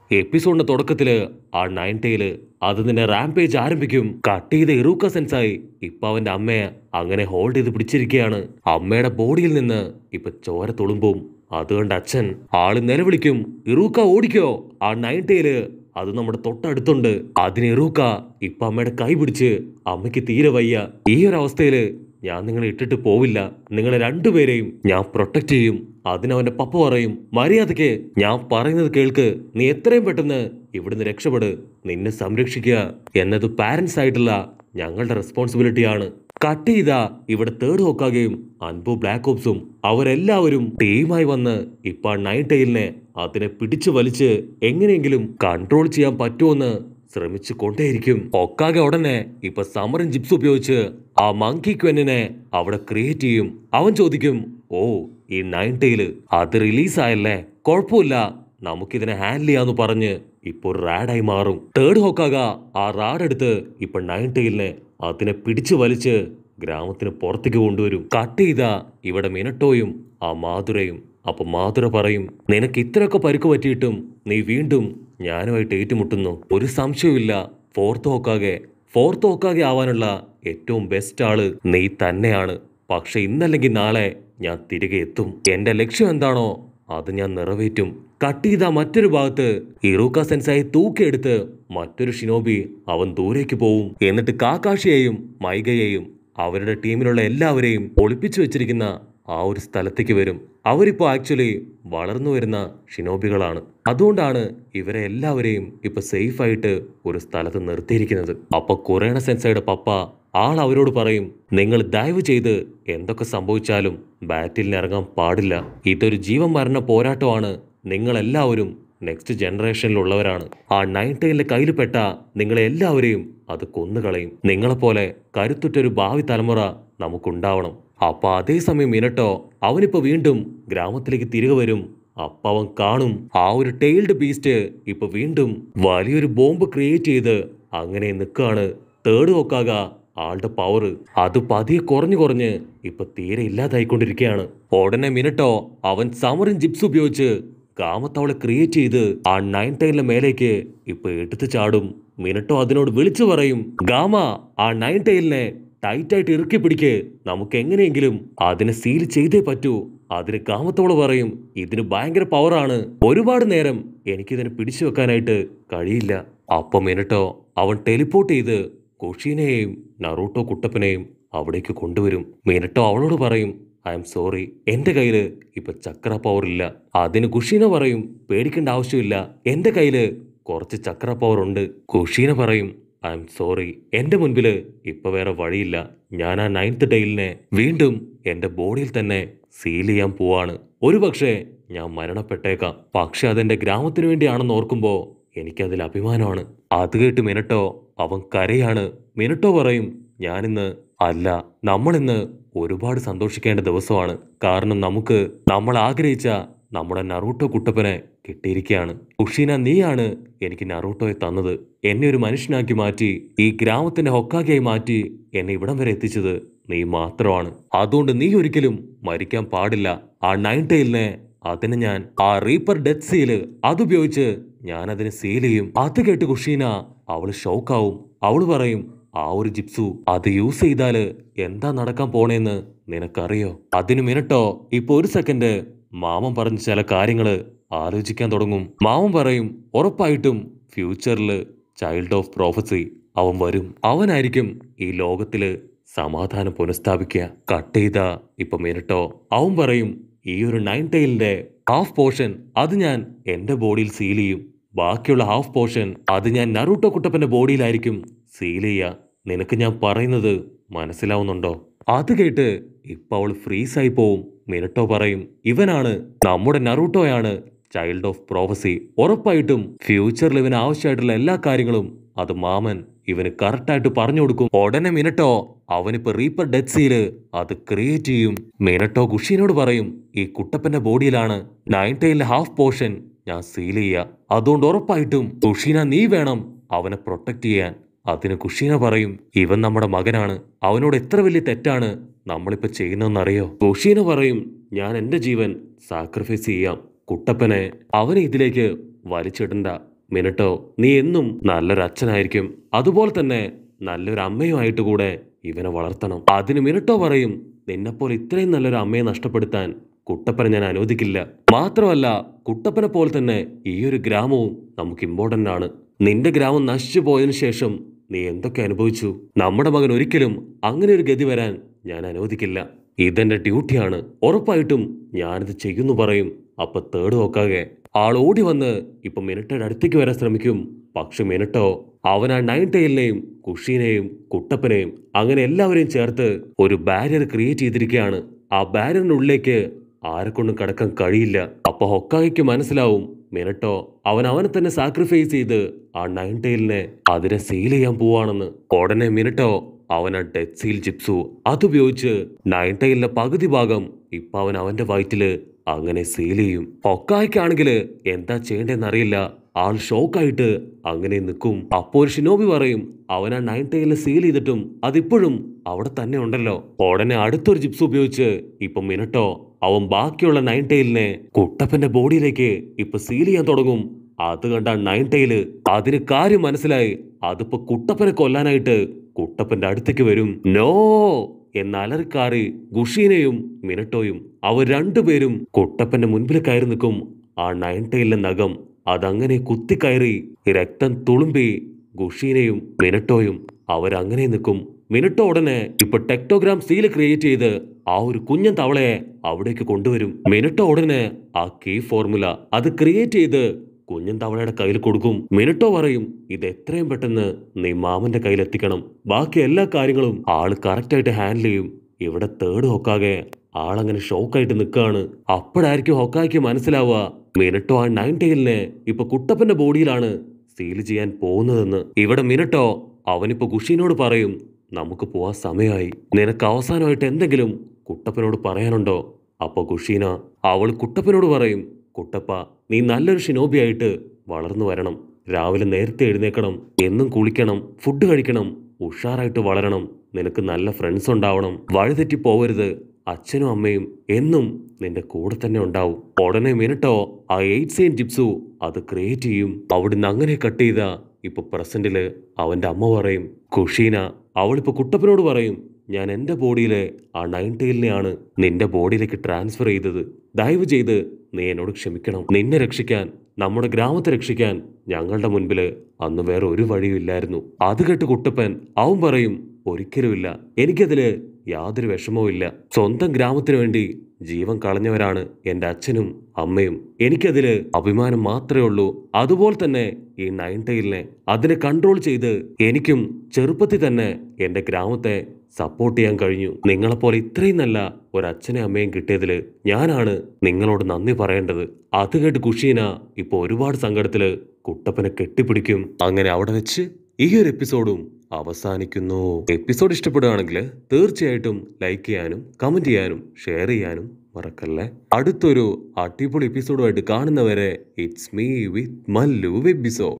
എപ്പിസോഡിന്റെ തുടക്കത്തില് ആ nine tile അത് നിന്നെ റാംപേജ് ആരംഭിക്കും കട്ട് ചെയ്ത ഇറൂക്ക സെൻസായി ഇപ്പൊ അവന്റെ അമ്മയെ അങ്ങനെ ഹോൾഡ് ചെയ്ത് പിടിച്ചിരിക്കുകയാണ് അമ്മയുടെ ബോഡിയിൽ നിന്ന് ഇപ്പൊ ചോര തുളുമ്പും അതുകൊണ്ട് അച്ഛൻ ആള് നിലവിളിക്കും ഇറൂക്ക ഓടിക്കോ ആ നയൻ ടൈല് അത് നമ്മുടെ തൊട്ടടുത്തുണ്ട് അതിന് ഇറൂക്ക ഇപ്പൊ അമ്മയുടെ കൈ പിടിച്ച് അമ്മയ്ക്ക് തീരെ വയ്യ ഈ ഒരു അവസ്ഥയില് ഞാൻ നിങ്ങളെ ഇട്ടിട്ട് പോവില്ല നിങ്ങളെ രണ്ടുപേരെയും ഞാൻ പ്രൊട്ടക്ട് ചെയ്യും അതിനവന്റെ പപ്പ പറയും മര്യാദയ്ക്ക് ഞാൻ പറയുന്നത് കേൾക്ക് നീ എത്രയും പെട്ടെന്ന് ഇവിടുന്ന് രക്ഷപ്പെട് നിന്നെ സംരക്ഷിക്കുക എന്നത് പാരന്റ്സ് ആയിട്ടുള്ള ഞങ്ങളുടെ റെസ്പോൺസിബിലിറ്റിയാണ് കട്ട് ചെയ്ത ഇവിടെ തേർഡ് ഹോക്കാകെയും അൻപു ബ്ലാക്ക് ഓപ്സും അവരെല്ലാവരും ടീമായി വന്ന് ഇപ്പൊ നൈൻ ടൈലിനെ അതിനെ പിടിച്ചു വലിച്ച് എങ്ങനെയെങ്കിലും കൺട്രോൾ ചെയ്യാൻ പറ്റുമെന്ന് ശ്രമിച്ചു കൊണ്ടേയിരിക്കും ഒക്കാകെ ഉടനെ ഇപ്പൊ സമരൻ ജിപ്സ് ഉപയോഗിച്ച് ആ മങ്കി ക്വെന്നിനെ അവിടെ ക്രിയേറ്റ് ചെയ്യും അവൻ ചോദിക്കും ഓ ഈ നയൻ ടൈല് അത് റിലീസായല്ലേ കുഴപ്പമില്ല നമുക്കിതിനെ ഹാൻഡിൽ ചെയ്യാന്ന് പറഞ്ഞ് ഇപ്പൊ റാഡായി മാറും തേർഡ് ഹോക്കാക ആ റാഡ് എടുത്ത് ഇപ്പൊ നയൻ ടൈലിനെ അതിനെ പിടിച്ചു വലിച്ച് ഗ്രാമത്തിന് പുറത്തേക്ക് കൊണ്ടുവരും കട്ട് ചെയ്ത ഇവിടെ മിനട്ടോയും ആ മാതുരയും അപ്പൊ മാതുര പറയും നിനക്ക് ഇത്രയൊക്കെ പരുക്ക് പറ്റിയിട്ടും നീ വീണ്ടും ഞാനുമായിട്ട് ഏറ്റുമുട്ടുന്നു ഒരു സംശയവുമില്ല ഫോർത്ത് ഹോക്കാകെ ഫോർത്ത് ഹോക്കാകെ ആവാനുള്ള ഏറ്റവും ബെസ്റ്റ് ആള് നീ തന്നെയാണ് പക്ഷെ ഇന്നല്ലെങ്കിൽ നാളെ ഞാൻ തിരികെ എത്തും എന്റെ ലക്ഷ്യം എന്താണോ അത് ഞാൻ നിറവേറ്റും കട്ട് ചെയ്ത മറ്റൊരു ഭാഗത്ത് ഇറൂക്ക സെൻസായി തൂക്കിയെടുത്ത് മറ്റൊരു ഷിനോബി അവൻ ദൂരേക്ക് പോവും എന്നിട്ട് കാക്കാഷിയെയും മൈഗയെയും അവരുടെ ടീമിലുള്ള എല്ലാവരെയും ഒളിപ്പിച്ചു വെച്ചിരിക്കുന്ന ആ ഒരു സ്ഥലത്തേക്ക് വരും അവരിപ്പോ ആക്ച്വലി വളർന്നു വരുന്ന ഷിനോബികളാണ് അതുകൊണ്ടാണ് ഇവരെ എല്ലാവരെയും ഇപ്പൊ സേഫ് ആയിട്ട് ഒരു സ്ഥലത്ത് നിർത്തിയിരിക്കുന്നത് അപ്പൊ കുറേണ സെൻസയുടെ പപ്പ ആൾ അവരോട് പറയും നിങ്ങൾ ദയവ് ചെയ്ത് എന്തൊക്കെ സംഭവിച്ചാലും ബാറ്റിലിന് ഇറങ്ങാൻ പാടില്ല ഇതൊരു ജീവൻ മരണ പോരാട്ടമാണ് നിങ്ങൾ എല്ലാവരും നെക്സ്റ്റ് ജനറേഷനിലുള്ളവരാണ് ആ നയൻ ടൈലിന്റെ കയ്യിൽ പെട്ട നിങ്ങളെ എല്ലാവരെയും അത് കൊന്നുകളയും നിങ്ങളെപ്പോലെ കരുത്തുറ്റൊരു ഭാവി തലമുറ നമുക്കുണ്ടാവണം അപ്പൊ അതേസമയം മിനട്ടോ അവനിപ്പോ വീണ്ടും ഗ്രാമത്തിലേക്ക് തിരികെ വരും അപ്പൊ അവൻ കാണും ആ ഒരു ടെയിൽഡ് ബീസ്റ്റ് ഇപ്പൊ വീണ്ടും വലിയൊരു ബോംബ് ക്രിയേറ്റ് ചെയ്ത് അങ്ങനെ നിൽക്കാണ് തേർഡ് നോക്കാക ആളുടെ പവർ അത് പതിയെ കുറഞ്ഞു കുറഞ്ഞ് ഇപ്പൊ തീരെ ഇല്ലാതായിക്കൊണ്ടിരിക്കുകയാണ് ഉടനെ മിനട്ടോ അവൻ സമറിൻ ജിപ്സ് ഉപയോഗിച്ച് ഗാമത്തവളെ ക്രിയേറ്റ് ചെയ്ത് ആ നയൻ ടൈലിന്റെ മേലേക്ക് ഇപ്പൊ എടുത്തു ചാടും മിനട്ടോ അതിനോട് വിളിച്ചു പറയും ഗാമ ആ നയൻ ടൈലിനെ ടൈറ്റായിട്ട് ഇറുക്കി പിടിക്ക് നമുക്ക് എങ്ങനെയെങ്കിലും അതിനെ സീൽ ചെയ്തേ പറ്റൂ അതിന് കാമത്തോള് പറയും ഇതിന് ഭയങ്കര പവറാണ് ഒരുപാട് നേരം എനിക്കിതിനെ പിടിച്ചു വെക്കാനായിട്ട് കഴിയില്ല അപ്പം മിനട്ടോ അവൻ ടെലിപ്പോർട്ട് ചെയ്ത് കുഷീനെയും നറൂട്ടോ കുട്ടപ്പനെയും അവിടേക്ക് കൊണ്ടുവരും മിനട്ടോ അവളോട് പറയും ഐ എം സോറി എന്റെ കയ്യില് ഇപ്പൊ ചക്ര പവർ ഇല്ല അതിന് കുഷീന പറയും പേടിക്കേണ്ട ആവശ്യമില്ല എന്റെ കയ്യില് കുറച്ച് ചക്ര പവർ ഉണ്ട് കുഷീന പറയും ഐ എം സോറി എന്റെ മുൻപില് ഇപ്പൊ വേറെ വഴിയില്ല ഞാൻ ആ നയൻത്ത് ഡേയിലിനെ വീണ്ടും എന്റെ ബോഡിയിൽ തന്നെ സീൽ ചെയ്യാൻ പോവാണ് ഒരുപക്ഷെ ഞാൻ മരണപ്പെട്ടേക്കാം പക്ഷെ അതെന്റെ ഗ്രാമത്തിന് വേണ്ടിയാണെന്ന് ഓർക്കുമ്പോ എനിക്കതിൽ അഭിമാനമാണ് അത് കേട്ട് മിനട്ടോ അവൻ കരയാണ് മിനട്ടോ പറയും ഞാനിന്ന് അല്ല നമ്മളിന്ന് ഒരുപാട് സന്തോഷിക്കേണ്ട ദിവസമാണ് കാരണം നമുക്ക് നമ്മൾ ആഗ്രഹിച്ച നമ്മുടെ നറൂട്ടോ കുട്ടപ്പനെ കിട്ടിയിരിക്കുകയാണ് ഉഷീന നീയാണ് എനിക്ക് നറൂട്ടോയെ തന്നത് എന്നെ ഒരു മനുഷ്യനാക്കി മാറ്റി ഈ ഗ്രാമത്തിന്റെ ഹൊക്കാകെയായി മാറ്റി എന്നെ ഇവിടം വരെ എത്തിച്ചത് നീ മാത്രമാണ് അതുകൊണ്ട് നീ ഒരിക്കലും മരിക്കാൻ പാടില്ല ആ നയൻ ടൈലിനെ അതിന് ഞാൻ ആ റീപ്പർ ഡെത്ത് സീല് അതുപയോഗിച്ച് ഞാൻ അതിനെ സീൽ ചെയ്യും അത് കേട്ട് കുഷീന അവള് ഷോക്കാവും അവള് പറയും ആ ഒരു ജിപ്സു അത് യൂസ് ചെയ്താല് എന്താ നടക്കാൻ പോണേന്ന് നിനക്കറിയോ അതിന് മിനിട്ടോ ഇപ്പൊ ഒരു സെക്കൻഡ് മാമൻ പറഞ്ഞ ചില കാര്യങ്ങള് ആലോചിക്കാൻ തുടങ്ങും മാമൻ പറയും ഉറപ്പായിട്ടും ഫ്യൂച്ചറില് ചൈൽഡ് ഓഫ് പ്രോഫസി അവൻ വരും അവനായിരിക്കും ഈ ലോകത്തില് സമാധാനം പുനഃസ്ഥാപിക്കുക കട്ട് ചെയ്ത ഇപ്പൊ മിനിട്ടോ അവൻ പറയും ഈ ഒരു നയൻ ടൈലിന്റെ ഹാഫ് പോർഷൻ അത് ഞാൻ എന്റെ ബോഡിയിൽ സീൽ ചെയ്യും ബാക്കിയുള്ള ഹാഫ് പോർഷൻ അത് ഞാൻ നറൂട്ടോ കുട്ടപ്പന്റെ ബോഡിയിലായിരിക്കും സീൽ ചെയ്യുക നിനക്ക് ഞാൻ പറയുന്നത് മനസ്സിലാവുന്നുണ്ടോ അത് കേട്ട് ഇപ്പൊ അവൾ ഫ്രീസായി പോവും മിനട്ടോ പറയും ഇവനാണ് നമ്മുടെ നറൂട്ടോയാണ് ചൈൽഡ് ഓഫ് പ്രോഫസി ഉറപ്പായിട്ടും ഫ്യൂച്ചറിൽ ഇവന് ആവശ്യമായിട്ടുള്ള എല്ലാ കാര്യങ്ങളും അത് മാമൻ ഇവന് കറക്റ്റായിട്ട് പറഞ്ഞു കൊടുക്കും ഉടനെ മിനട്ടോ അവനിപ്പോ റീപ്പർ ഡെത്ത് സീല് അത് ക്രിയേറ്റ് ചെയ്യും മിനട്ടോ കുഷീനോട് പറയും ഈ കുട്ടപ്പന്റെ ബോഡിയിലാണ് നയൻ ടൈലിലെ ഹാഫ് പോർഷൻ ഞാൻ സീൽ ചെയ്യുക അതുകൊണ്ട് ഉറപ്പായിട്ടും കുഷീന നീ വേണം അവനെ പ്രൊട്ടക്ട് ചെയ്യാൻ അതിന് കുഷീന പറയും ഇവൻ നമ്മുടെ മകനാണ് അവനോട് എത്ര വലിയ തെറ്റാണ് നമ്മളിപ്പോ ചെയ്യുന്നതെന്നറിയോ കുഷീന പറയും ഞാൻ എന്റെ ജീവൻ സാക്രിഫൈസ് ചെയ്യാം കുട്ടപ്പനെ അവനെ ഇതിലേക്ക് വലിച്ചിടണ്ട മിനിട്ടോ നീ എന്നും നല്ലൊരു അച്ഛനായിരിക്കും അതുപോലെ തന്നെ നല്ലൊരു അമ്മയുമായിട്ട് കൂടെ ഇവനെ വളർത്തണം അതിന് മിനിട്ടോ പറയും നിന്നെപ്പോലെ ഇത്രയും നല്ലൊരു അമ്മയെ നഷ്ടപ്പെടുത്താൻ കുട്ടപ്പനെ ഞാൻ അനുവദിക്കില്ല മാത്രമല്ല കുട്ടപ്പനെ പോലെ തന്നെ ഈ ഒരു ഗ്രാമവും നമുക്ക് ഇമ്പോർട്ടൻ്റ് ആണ് നിന്റെ ഗ്രാമം നശിച്ചു പോയതിനു ശേഷം നീ എന്തൊക്കെ അനുഭവിച്ചു നമ്മുടെ മകൻ ഒരിക്കലും അങ്ങനെ ഒരു ഗതി വരാൻ ഞാൻ അനുവദിക്കില്ല ഇതെന്റെ ഡ്യൂട്ടിയാണ് ഉറപ്പായിട്ടും ഞാനിത് ചെയ്യുന്നു പറയും അപ്പൊ തേർഡ് നോക്കാകെ ആൾ ഓടി വന്ന് ഇപ്പൊ മിനിറ്റയുടെ അടുത്തേക്ക് വരാൻ ശ്രമിക്കും പക്ഷെ മിനിട്ടോ അവൻ ആ നയൻ ടൈലിനെയും കുഷീനെയും കുട്ടപ്പനെയും അങ്ങനെ എല്ലാവരെയും ചേർത്ത് ഒരു ബാരിയർ ക്രിയേറ്റ് ചെയ്തിരിക്കുകയാണ് ആ ബാരിയറിനുള്ളിലേക്ക് ആരെക്കൊണ്ടും കടക്കാൻ കഴിയില്ല അപ്പൊ ഹൊക്കാഗയ്ക്ക് മനസ്സിലാവും മിനട്ടോ അവൻ അവനെ തന്നെ സാക്രിഫൈസ് ചെയ്ത് ആ നയൻ ടൈലിനെ അതിനെ സീൽ ചെയ്യാൻ പോവാണെന്ന് ഉടനെ മിനട്ടോ അവൻ ആ ഡെഡ് സീൽ ചിപ്സു അതുപയോഗിച്ച് നയൻ ടൈലിന്റെ പകുതി ഭാഗം ഇപ്പൊ അവൻ അവന്റെ വയറ്റില് അങ്ങനെ സീൽ ചെയ്യും ഹൊക്കായ്ക്കാണെങ്കിൽ എന്താ ചെയ്യേണ്ടതെന്ന് അറിയില്ല ആൾ ഷോക്കായിട്ട് അങ്ങനെ നിൽക്കും അപ്പോൾ ഒരു ഷിനോബി പറയും അവൻ ആ നയൻ ടൈലിനെ സീൽ ചെയ്തിട്ടും അതിപ്പോഴും അവിടെ തന്നെ ഉണ്ടല്ലോ ഉടനെ അടുത്തൊരു ജിപ്സ് ഉപയോഗിച്ച് ഇപ്പൊ മിനട്ടോ അവൻ ബാക്കിയുള്ള നയൻ ടൈലിനെ കുട്ടപ്പന്റെ ബോഡിയിലേക്ക് ഇപ്പൊ സീൽ ചെയ്യാൻ തുടങ്ങും അത് കണ്ട നയൻ ടൈല് അതിന് കാര്യം മനസ്സിലായി അതിപ്പോ കുട്ടപ്പനെ കൊല്ലാനായിട്ട് കുട്ടപ്പന്റെ അടുത്തേക്ക് വരും നോ എന്ന് അലറിക്കാറി ഗുഷീനെയും മിനട്ടോയും അവർ രണ്ടുപേരും കുട്ടപ്പന്റെ മുൻപിൽ കയറി നിൽക്കും ആ നയൻ ടൈലിലെ നഖം അതങ്ങനെ കുത്തിക്കയറി രക്തം തുളുമ്പി ഗുഷീനെയും മിനട്ടോയും അവരങ്ങനെ നിൽക്കും മിനിട്ടോ ഉടനെ ഇപ്പൊ ടെക്ടോഗ്രാം സീല് ക്രിയേറ്റ് ചെയ്ത് ആ ഒരു കുഞ്ഞൻ തവളയെ അവിടേക്ക് കൊണ്ടുവരും മിനിട്ടോ ഉടനെ ആ കീ ഫോർമുല അത് ക്രിയേറ്റ് ചെയ്ത് കുഞ്ഞൻ തവളയുടെ കയ്യിൽ കൊടുക്കും മിനിട്ടോ പറയും ഇത് എത്രയും പെട്ടെന്ന് നീ മാമന്റെ കയ്യിൽ എത്തിക്കണം ബാക്കി എല്ലാ കാര്യങ്ങളും ആള് കറക്റ്റായിട്ട് ഹാൻഡിൽ ചെയ്യും ഇവിടെ തേർഡ് ഹൊക്കാകെ ആളങ്ങനെ ഷോക്കായിട്ട് നിൽക്കുകയാണ് അപ്പോഴായിരിക്കും ഹൊക്കായ്ക്ക് മനസ്സിലാവുക മിനിട്ടോ ആ നയൻ ടൈലിനെ ഇപ്പൊ കുട്ടപ്പന്റെ ബോഡിയിലാണ് സീൽ ചെയ്യാൻ പോകുന്നതെന്ന് ഇവിടെ മിനിട്ടോ അവനിപ്പോ കുഷീനോട് പറയും നമുക്ക് പോവാൻ സമയമായി നിനക്ക് അവസാനമായിട്ട് എന്തെങ്കിലും കുട്ടപ്പനോട് പറയാനുണ്ടോ അപ്പൊ കുഷീന അവൾ കുട്ടപ്പനോട് പറയും കുട്ടപ്പ നീ നല്ലൊരു ഷിനോബിയായിട്ട് വളർന്നു വരണം രാവിലെ നേരത്തെ എഴുന്നേക്കണം എന്നും കുളിക്കണം ഫുഡ് കഴിക്കണം ഉഷാറായിട്ട് വളരണം നിനക്ക് നല്ല ഫ്രണ്ട്സ് ഉണ്ടാവണം വഴിതെറ്റി പോവരുത് അച്ഛനും അമ്മയും എന്നും നിന്റെ കൂടെ തന്നെ ഉണ്ടാവും ഉടനെ മിനിട്ടോ ആ എയ്റ്റ് സെയിൻ ജിപ്സു അത് ക്രിയേറ്റ് ചെയ്യും അവിടുന്ന് അങ്ങനെ കട്ട് ചെയ്ത ഇപ്പൊ പ്രസന്റില് അവന്റെ അമ്മ പറയും കുഷീന അവളിപ്പോ കുട്ടപ്പനോട് പറയും ഞാൻ എൻ്റെ ബോഡിയിലെ ആ നയൻ ടൈലിനെയാണ് നിന്റെ ബോഡിയിലേക്ക് ട്രാൻസ്ഫർ ചെയ്തത് ദയവ് ചെയ്ത് നീ എന്നോട് ക്ഷമിക്കണം നിന്നെ രക്ഷിക്കാൻ നമ്മുടെ ഗ്രാമത്തെ രക്ഷിക്കാൻ ഞങ്ങളുടെ മുൻപില് അന്ന് വേറെ ഒരു വഴിയുമില്ലായിരുന്നു അത് കേട്ട് കുട്ടപ്പൻ അവൻ പറയും ഒരിക്കലുമില്ല എനിക്കതില് യാതൊരു വിഷമവും ഇല്ല സ്വന്തം ഗ്രാമത്തിന് വേണ്ടി ജീവൻ കളഞ്ഞവരാണ് എൻ്റെ അച്ഛനും അമ്മയും എനിക്കതില് അഭിമാനം മാത്രമേ ഉള്ളൂ അതുപോലെ തന്നെ ഈ നയൻ ടൈലിനെ അതിനെ കൺട്രോൾ ചെയ്ത് എനിക്കും ചെറുപ്പത്തിൽ തന്നെ എൻ്റെ ഗ്രാമത്തെ സപ്പോർട്ട് ചെയ്യാൻ കഴിഞ്ഞു നിങ്ങളെപ്പോലെ ഇത്രയും നല്ല ഒരു അച്ഛനെ അമ്മയും കിട്ടിയതിൽ ഞാനാണ് നിങ്ങളോട് നന്ദി പറയേണ്ടത് അത് കേട്ട് കുഷീന ഇപ്പൊ ഒരുപാട് സങ്കടത്തില് കുട്ടപ്പനെ കെട്ടിപ്പിടിക്കും അങ്ങനെ അവിടെ വെച്ച് ഈ ഒരു എപ്പിസോഡും അവസാനിക്കുന്നു എപ്പിസോഡ് ഇഷ്ടപ്പെടുകയാണെങ്കിൽ തീർച്ചയായിട്ടും ലൈക്ക് ചെയ്യാനും കമന്റ് ചെയ്യാനും ഷെയർ ചെയ്യാനും മറക്കല്ലേ അടുത്തൊരു അടിപൊളി എപ്പിസോഡുമായിട്ട് കാണുന്നവരെ it's me with Mallu episode